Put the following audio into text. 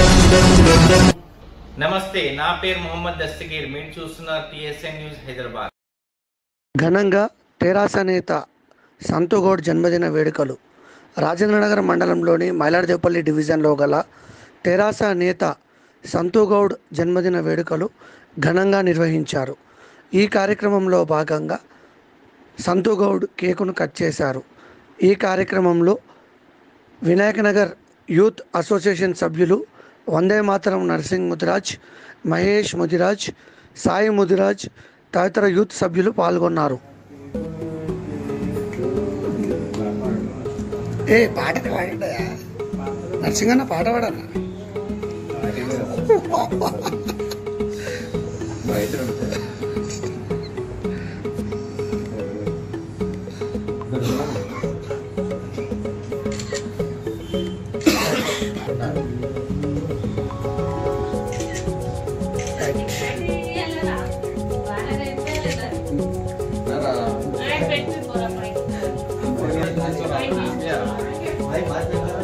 నమస్తే నా పేరు మొహమ్మద్ దస్తగీర్ మీరు చూస్తున్నారు టిఎస్ఎన్ న్యూస్ హైదరాబాద్ ఘనంగా తెరాస నేత సంతుగౌడ్ జన్మదిన వేడుకలు రాజేంద్రనగర్ మండలంలోని మైలార్దేపల్లి డివిజన్లో గల తెరాస నేత సంతుగౌడ్ జన్మదిన వేడుకలు ఘనంగా నిర్వహించారు ఈ కార్యక్రమంలో భాగంగా సంతుగౌడ్ కేకును కట్ చేశారు ఈ కార్యక్రమంలో వినాయకనగర్ యూత్ అసోసియేషన్ సభ్యులు వందే మాతరం నర్సింగ్ ముదిరాజ్ మహేష్ ముదిరాజ్ సాయి ముదిరాజ్ తదితర యూత్ సభ్యులు పాల్గొన్నారు ఏ పాట పాడా నర్సింగన్న పాట పాడన్నా Ay,